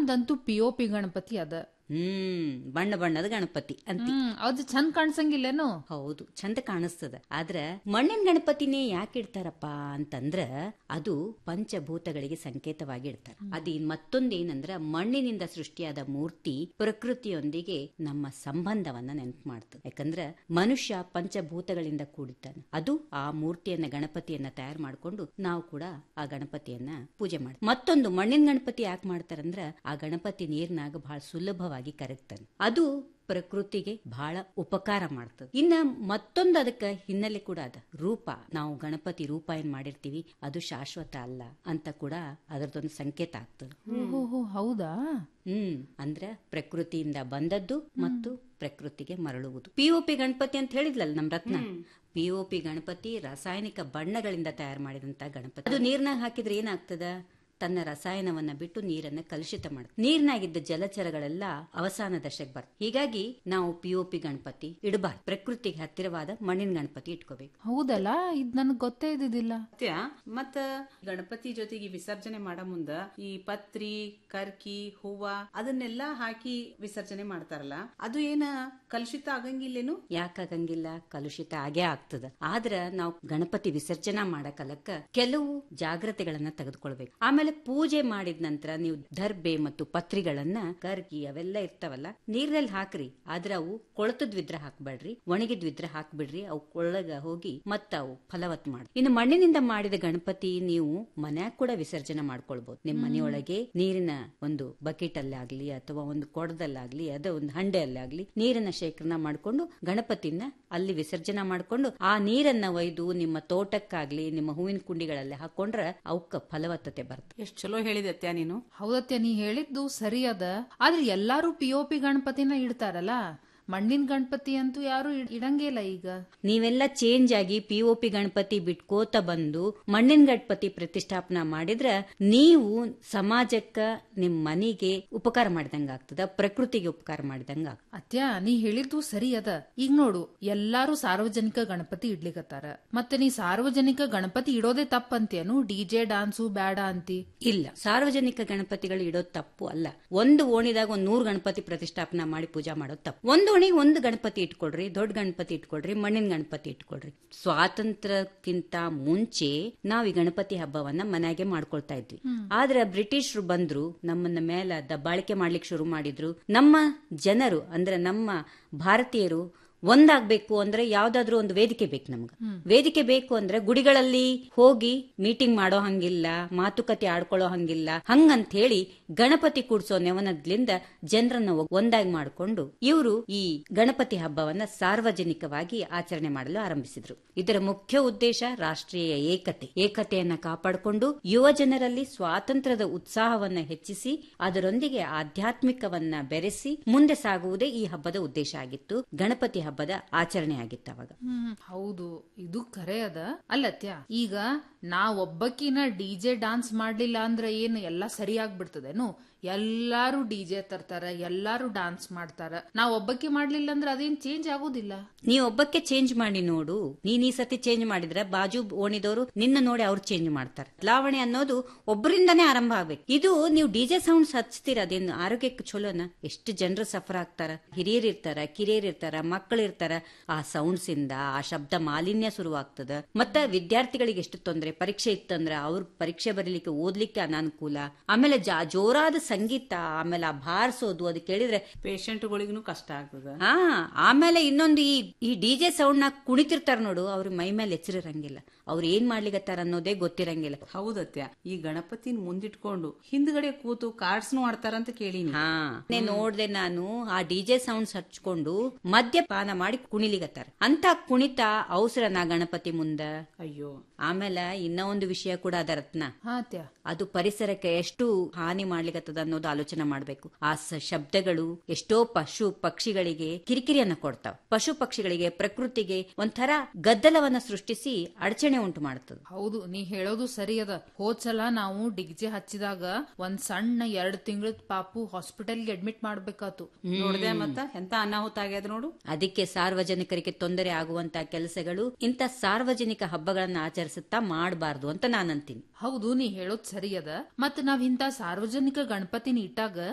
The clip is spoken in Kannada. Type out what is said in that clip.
ನಮ್ದಂತೂ ಪಿ ಒ ಪಿ ಗಣಪತಿ ಅದ ಹ್ಮ್ ಬಣ್ಣ ಬಣ್ಣದ ಗಣಪತಿ ಅಂತಿ ಹ್ಮ್ ಅದು ಚಂದ ಕಾಣ್ಸಂಗಿಲ್ಲೇನು ಹೌದು ಚಂದ ಕಾಣಿಸ್ತದ ಆದ್ರ ಮಣ್ಣಿನ ಗಣಪತಿನೇ ಯಾಕೆ ಇಡ್ತಾರಪ್ಪ ಅಂತಂದ್ರ ಅದು ಪಂಚಭೂತಗಳಿಗೆ ಸಂಕೇತವಾಗಿ ಇಡ್ತಾರ ಅದು ಇನ್ ಮತ್ತೊಂದೇನಂದ್ರ ಮಣ್ಣಿನಿಂದ ಸೃಷ್ಟಿಯಾದ ಮೂರ್ತಿ ಪ್ರಕೃತಿಯೊಂದಿಗೆ ನಮ್ಮ ಸಂಬಂಧವನ್ನ ನೆನಪು ಮಾಡ್ತದೆ ಯಾಕಂದ್ರ ಮನುಷ್ಯ ಪಂಚಭೂತಗಳಿಂದ ಕೂಡಿದ್ದಾನೆ ಅದು ಆ ಮೂರ್ತಿಯನ್ನ ಗಣಪತಿಯನ್ನ ತಯಾರು ಮಾಡ್ಕೊಂಡು ನಾವು ಕೂಡ ಆ ಗಣಪತಿಯನ್ನ ಪೂಜೆ ಮಾಡ್ತೀವಿ ಮತ್ತೊಂದು ಮಣ್ಣಿನ ಗಣಪತಿ ಯಾಕೆ ಮಾಡ್ತಾರಂದ್ರ ಆ ಗಣಪತಿ ನೀರ್ನಾಗ ಬಹಳ ಸುಲಭವಾಗಿ ಕರಗ್ತಾನೆ ಅದು ಪ್ರಕೃತಿಗೆ ಬಹಳ ಉಪಕಾರ ಮಾಡ್ತದೆ ಇನ್ನ ಮತ್ತೊಂದು ಅದಕ್ಕೆ ಹಿನ್ನೆಲೆ ಕೂಡ ಅದ ರೂಪ ನಾವು ಗಣಪತಿ ರೂಪ ಏನ್ ಮಾಡಿರ್ತೀವಿ ಅದು ಶಾಶ್ವತ ಅಲ್ಲ ಅಂತ ಕೂಡ ಅದರದೊಂದು ಸಂಕೇತ ಆಗ್ತದೆ ಓಹೋ ಹೌದಾ ಹ್ಮ್ ಅಂದ್ರೆ ಪ್ರಕೃತಿಯಿಂದ ಬಂದದ್ದು ಮತ್ತು ಪ್ರಕೃತಿಗೆ ಮರಳುವುದು ಪಿಒಪಿ ಗಣಪತಿ ಅಂತ ಹೇಳಿದ್ಲಲ್ಲ ನಮ್ ರತ್ನ ಪಿಒಪಿ ಗಣಪತಿ ರಾಸಾಯನಿಕ ಬಣ್ಣಗಳಿಂದ ತಯಾರು ಮಾಡಿದಂತ ಗಣಪತಿ ಅದು ನೀರ್ನಾಗ ಹಾಕಿದ್ರೆ ಏನಾಗ್ತದ ತನ್ನ ರಸಾಯನವನ್ನ ಬಿಟ್ಟು ನೀರನ್ನ ಕಲುಷಿತ ಮಾಡುತ್ತೆ ನೀರ್ನಾಗಿದ್ದ ಜಲಚರಗಳೆಲ್ಲ ಅವಸಾನ ದಶಕ್ ಬರ್ತದೆ ಹೀಗಾಗಿ ನಾವು ಪಿಒಪಿ ಗಣಪತಿ ಇಡಬಾರ್ದು ಪ್ರಕೃತಿಗೆ ಹತ್ತಿರವಾದ ಮಣ್ಣಿನ ಗಣಪತಿ ಇಟ್ಕೋಬೇಕು ಹೌದಲ್ಲ ಇದ್ ನನ್ಗ್ ಗೊತ್ತೇ ಇದ್ದಿದ್ದಿಲ್ಲ ಸತ್ಯ ಮತ್ತ ಗಣಪತಿ ಜೊತೆಗೆ ವಿಸರ್ಜನೆ ಮಾಡೋ ಮುಂದ ಈ ಪತ್ರಿ ಕರ್ಕಿ ಹೂವ ಅದನ್ನೆಲ್ಲ ಹಾಕಿ ವಿಸರ್ಜನೆ ಮಾಡ್ತಾರಲ್ಲ ಅದು ಏನ ಕಲುಷಿತ ಆಗಂಗಿಲ್ಲೇನು ಯಾಕಾಗಂಗಿಲ್ಲ ಕಲುಷಿತ ಆಗೇ ಆಗ್ತದ ಆದ್ರ ನಾವು ಗಣಪತಿ ವಿಸರ್ಜನಾ ಮಾಡಕಲಕ್ಕ ಕೆಲವು ಜಾಗ್ರತೆಗಳನ್ನ ತೆಗೆದುಕೊಳ್ಬೇಕು ಆಮೇಲೆ ಪೂಜೆ ಮಾಡಿದ ನಂತರ ನೀವು ದರ್ಬೆ ಮತ್ತು ಪತ್ರಿಗಳನ್ನ ಕರ್ಗಿ ಅವೆಲ್ಲ ಇರ್ತಾವಲ್ಲ ನೀರ್ನಲ್ಲಿ ಹಾಕ್ರಿ ಆದ್ರ ಅವು ಕೊಳತದ್ವಿದ್ರ ಹಾಕ್ಬೇಡ್ರಿ ಒಣಗಿದ್ವಿದ್ರ ಹಾಕ್ಬಿಡ್ರಿ ಅವು ಕೊಳ್ಳಗ ಹೋಗಿ ಮತ್ತ ಅವು ಫಲವತ್ ಮಾಡಿ ಇನ್ನು ಮಣ್ಣಿನಿಂದ ಮಾಡಿದ ಗಣಪತಿ ನೀವು ಮನ್ಯಾಗ ಕೂಡ ವಿಸರ್ಜನೆ ಮಾಡ್ಕೊಳ್ಬಹುದು ನಿಮ್ಮ ಮನೆಯೊಳಗೆ ನೀರಿನ ಒಂದು ಬಕೆಟ್ ಅಲ್ಲಾಗ್ಲಿ ಅಥವಾ ಒಂದು ಕೊಡದಲ್ಲಾಗ್ಲಿ ಅದ ಒಂದು ಹಂಡೆಯಲ್ಲಾಗ್ಲಿ ನೀರನ್ನ ಶೇಖರಣೆ ಮಾಡ್ಕೊಂಡು ಗಣಪತಿನ ಅಲ್ಲಿ ವಿಸರ್ಜನೆ ಮಾಡ್ಕೊಂಡು ಆ ನೀರನ್ನ ಒಯ್ದು ನಿಮ್ಮ ತೋಟಕ್ಕಾಗ್ಲಿ ನಿಮ್ಮ ಹೂವಿನ ಕುಂಡಿಗಳಲ್ಲಿ ಹಾಕೊಂಡ್ರ ಅವಕ್ಕ ಫಲವತ್ತತೆ ಬರ್ತದೆ ಎಷ್ಟ್ ಚಲೋ ಹೇಳಿದೆ ಅತ್ಯ ನೀನು ಹೌದತ್ಯ ನೀ ಹೇಳಿದ್ದು ಸರಿ ಅದ ಆದ್ರೆ ಎಲ್ಲಾರು ಪಿ ಒ ಪಿ ಗಣಪತಿನ ಇಡ್ತಾರಲ್ಲ ಮಣ್ಣಿನ ಗಣಪತಿ ಅಂತೂ ಯಾರು ಇಡ್- ಇಡಂಗೇ ಇಲ್ಲ ಈಗ ನೀವೆಲ್ಲ ಚೇಂಜ್ ಆಗಿ ಪಿಒಪಿ ಗಣಪತಿ ಬಿಟ್ಕೋತ ಬಂದು ಮಣ್ಣಿನ ಗಣಪತಿ ಪ್ರತಿಷ್ಠಾಪನಾ ಮಾಡಿದ್ರ ನೀವು ಸಮಾಜಕ್ಕ ನಿಮ್ ಮನಿಗೆ ಉಪಕಾರ ಮಾಡಿದಂಗ ಆಗ್ತದ ಪ್ರಕೃತಿಗೆ ಉಪಕಾರ ಮಾಡಿದಂಗ ಆಗ್ತದ ಅತ್ಯ ನೀ ಹೇಳಿದ್ದು ಸರಿ ಅದ ಈಗ ನೋಡು ಎಲ್ಲಾರು ಸಾರ್ವಜನಿಕ ಗಣಪತಿ ಇಡ್ಲಿಕತ್ತಾರ ಮತ್ತೆ ನೀ ಸಾರ್ವಜನಿಕ ಗಣಪತಿ ಇಡೋದೇ ತಪ್ಪಂತೇನು ಡಿಜೆ ಡಾನ್ಸು ಬೇಡ ಅಂತಿ ಇಲ್ಲ ಸಾರ್ವಜನಿಕ ಗಣಪತಿಗಳು ಇಡೋದು ತಪ್ಪು ಅಲ್ಲ ಒಂದು ಓಣಿದಾಗ ಒಂದ್ ನೂರು ಗಣಪತಿ ಪ್ರತಿಷ್ಠಾಪನಾ ಮಾಡಿ ಪೂಜಾ ಮಾಡೋದು ತಪ್ಪು ಒಂದು ಓಣಿಗೆ ಒಂದು ಗಣಪತಿ ಇಟ್ಕೊಳ್ರಿ ದೊಡ್ಡ ಗಣಪತಿ ಇಟ್ಕೊಳ್ರಿ ಮಣ್ಣಿನ ಗಣಪತಿ ಇಟ್ಕೊಳ್ರಿ ಸ್ವಾತಂತ್ರ್ಯಕ್ಕಿಂತ ಮುಂಚೆ ನಾವು ಈ ಗಣಪತಿ ಹಬ್ಬವನ್ನ ಮನೆಯಾಗೆ ಮಾಡ್ಕೊಳ್ತಾ ಇದ್ವಿ ಆದ್ರೆ ಬ್ರಿಟಿಷರು ಬಂದ್ರು ನಮ್ಮನ್ನ ಮೇಲೆ ದಬ್ಬಾಳಿಕೆ ಮಾಡ್ಲಿಕ್ಕೆ ಶುರು ಮಾಡಿದ್ರು ನಮ್ಮ ಜನರು ಅಂದ್ರೆ ನಮ್ಮ ಭಾರತೀಯರು ಒಂದಾಗ್ಬೇಕು ಅಂದ್ರೆ ಯಾವ್ದಾದ್ರು ಒಂದು ವೇದಿಕೆ ಬೇಕು ನಮ್ಗೆ ವೇದಿಕೆ ಬೇಕು ಅಂದ್ರೆ ಗುಡಿಗಳಲ್ಲಿ ಹೋಗಿ ಮೀಟಿಂಗ್ ಮಾಡೋ ಹಂಗಿಲ್ಲ ಮಾತುಕತೆ ಆಡ್ಕೊಳ್ಳೋ ಹಂಗಿಲ್ಲ ಹಂಗಂತ ಹೇಳಿ ಗಣಪತಿ ಕೂಡ್ಸೋ ನೆವನದ್ಲಿಂದ ಜನರನ್ನ ಒಂದಾಗಿ ಮಾಡಿಕೊಂಡು ಇವರು ಈ ಗಣಪತಿ ಹಬ್ಬವನ್ನ ಸಾರ್ವಜನಿಕವಾಗಿ ಆಚರಣೆ ಮಾಡಲು ಆರಂಭಿಸಿದ್ರು ಇದರ ಮುಖ್ಯ ಉದ್ದೇಶ ರಾಷ್ಟ್ರೀಯ ಏಕತೆ ಏಕತೆಯನ್ನ ಕಾಪಾಡಿಕೊಂಡು ಯುವ ಜನರಲ್ಲಿ ಸ್ವಾತಂತ್ರ್ಯದ ಉತ್ಸಾಹವನ್ನ ಹೆಚ್ಚಿಸಿ ಅದರೊಂದಿಗೆ ಆಧ್ಯಾತ್ಮಿಕವನ್ನ ಬೆರೆಸಿ ಮುಂದೆ ಸಾಗುವುದೇ ಈ ಹಬ್ಬದ ಉದ್ದೇಶ ಆಗಿತ್ತು ಗಣಪತಿ ಹಬ್ಬದ ಆಚರಣೆ ಆಗಿತ್ತು ಅವಾಗ ಹ್ಮ್ ಹೌದು ಇದು ಖರೆ ಅದ ಅಲ್ಲತ್ಯ ಈಗ ನಾ ಒಬ್ಬಕಿನ ಡಿಜೆ ಡಾನ್ಸ್ ಮಾಡ್ಲಿಲ್ಲ ಅಂದ್ರೆ ಏನು ಎಲ್ಲಾ ಸರಿ ಆಗ್ಬಿಡ್ತದೇನು ಎಲ್ಲಾರು ಡಿಜೆ ತರ್ತಾರ ಎಲ್ಲಾರು ಡಾನ್ಸ್ ಮಾಡ್ತಾರ ನಾ ಒಬ್ಬಕ್ಕೆ ಮಾಡ್ಲಿಲ್ಲ ಅಂದ್ರೆ ಅದೇನ್ ಚೇಂಜ್ ಆಗೋದಿಲ್ಲ ನೀ ಒಬ್ಬಕ್ಕೆ ಚೇಂಜ್ ಮಾಡಿ ನೋಡು ನೀನ್ ಈ ಸತಿ ಚೇಂಜ್ ಮಾಡಿದ್ರೆ ಬಾಜು ಓಣಿದವರು ನಿನ್ನ ನೋಡಿ ಅವ್ರು ಚೇಂಜ್ ಮಾಡ್ತಾರೆ ಬದಲಾವಣೆ ಅನ್ನೋದು ಒಬ್ಬರಿಂದನೇ ಆರಂಭ ಆಗ್ಬೇಕು ಇದು ನೀವು ಡಿಜೆ ಸೌಂಡ್ಸ್ ಹಚ್ತೀರ ಅದೇನು ಆರೋಗ್ಯಕ್ಕೆ ಚಲೋನ ಎಷ್ಟು ಜನರು ಸಫರ್ ಆಗ್ತಾರ ಹಿರಿಯರ್ ಇರ್ತಾರ ಕಿರಿಯರ್ ಇರ್ತಾರ ಮಕ್ಕಳು ಇರ್ತಾರ ಆ ಸೌಂಡ್ಸ್ ಇಂದ ಆ ಶಬ್ದ ಮಾಲಿನ್ಯ ಶುರುವಾಗ್ತದ ಮತ್ತ ವಿದ್ಯಾರ್ಥಿಗಳಿಗೆ ಎಷ್ಟು ತೊಂದರೆ ಪರೀಕ್ಷೆ ಇತ್ತಂದ್ರ ಅವ್ರ ಪರೀಕ್ಷೆ ಬರೀಲಿಕ್ಕೆ ಓದ್ಲಿಕ್ಕೆ ಅನಾನುಕೂಲ ಆಮೇಲೆ ಜಾ- ಜೋರಾದ ಸಂಗೀತ ಆಮೇಲೆ ಆ ಬಾರಿಸೋದು ಅದು ಕೇಳಿದ್ರೆ ಪೇಷಂಟ್ಗಳಿಗೂ ಕಷ್ಟ ಆಗ್ತದ ಹಾ ಆಮೇಲೆ ಇನ್ನೊಂದು ಈ ಈ ಡಿಜೆ ಸೌಂಡ್ ನ ಕುಣಿತಿರ್ತಾರ ನೋಡು ಅವ್ರ ಮೈ ಮೇಲೆ ಎಚ್ಚರಿರಂಗಿಲ್ಲ ಅವ್ರು ಏನ್ ಮಾಡ್ಲಿಕತ್ತಾರ ಅನ್ನೋದೇ ಗೊತ್ತಿರಂಗಿಲ್ಲ ಹೌದತ್ಯ ಈ ಗಣಪತಿನ ಮುಂದಿಟ್ಕೊಂಡು ಹಿಂದ್ಗಡೆ ಕೂತು ಕಾರ್ಡ್ಸ್ನು ಆಡ್ತಾರಂತ ಕೇಳಿನಿ ಹಾ ನೇ ನೋಡ್ದೆ ನಾನು ಆ ಡಿಜೆ ಸೌಂಡ್ಸ್ ಹಚ್ಕೊಂಡು ಮದ್ಯಪಾನ ಮಾಡಿ ಕುಣಿಲಿಗತ್ತಾರ ಅಂತ ಕುಣಿತ ಅವಸರನ ಗಣಪತಿ ಮುಂದ ಅಯ್ಯೋ ಆಮೇಲೆ ಇನ್ನ ಒಂದು ವಿಷಯ ಕೂಡ ಅದ ರತ್ನ ಹಾ ಅತ್ಯ ಅದು ಪರಿಸರಕ್ಕೆ ಎಷ್ಟು ಹಾನಿ ಮಾಡ್ಲಿಕತ್ತದ ಅನ್ನೋದು ಆಲೋಚನೆ ಮಾಡ್ಬೇಕು ಆ ಸ- ಶಬ್ದಗಳು ಎಷ್ಟೋ ಪಶು ಪಕ್ಷಿಗಳಿಗೆ ಕಿರಿಕಿರಿಯನ್ನ ಕೊಡ್ತಾವ ಪಶು ಪಕ್ಷಿಗಳಿಗೆ ಪ್ರಕೃತಿಗೆ ಒಂಥರ ಗದ್ದಲವನ್ನ ಸೃಷ್ಟಿಸಿ ಅಡಚಣೆ ಉಂಟು ಮಾಡ್ತದ ಹೌದು ನೀ ಹೇಳೋದು ಸರಿ ಅದ ಹೋದ್ಸಲ ನಾವು ಡಿಗ್ಜೆ ಹಚ್ಚಿದಾಗ ಒಂದ್ ಸಣ್ಣ ಎರಡ್ ತಿಂಗಳದ ಪಾಪು ಹಾಸ್ಪಿಟಲ್ಗೆ ಅಡ್ಮಿಟ್ ಮಾಡ್ಬೇಕಾತು ನೋಡ್ದೆ ಮತ್ತ ಎಂತ ಅನಾಹುತ ಆಗ್ಯದ ನೋಡು ಅದಕ್ಕೆ ಸಾರ್ವಜನಿಕರಿಗೆ ತೊಂದರೆ ಆಗುವಂತ ಕೆಲಸಗಳು ಇಂಥ ಸಾರ್ವಜನಿಕ ಹಬ್ಬಗಳನ್ನ ಆಚರಿಸುತ್ತಾ ಮಾಡಬಾರ್ದು ಅಂತ ನಾನಂತೀನಿ ಹೌದು ನೀ ಹೇಳೋದ್ ಸರಿ ಅದ ಮತ್ ನಾವ್ ಇಂತ ಸಾರ್ವಜನಿಕ ಗಣಪತಿನ ಇಟ್ಟಾಗ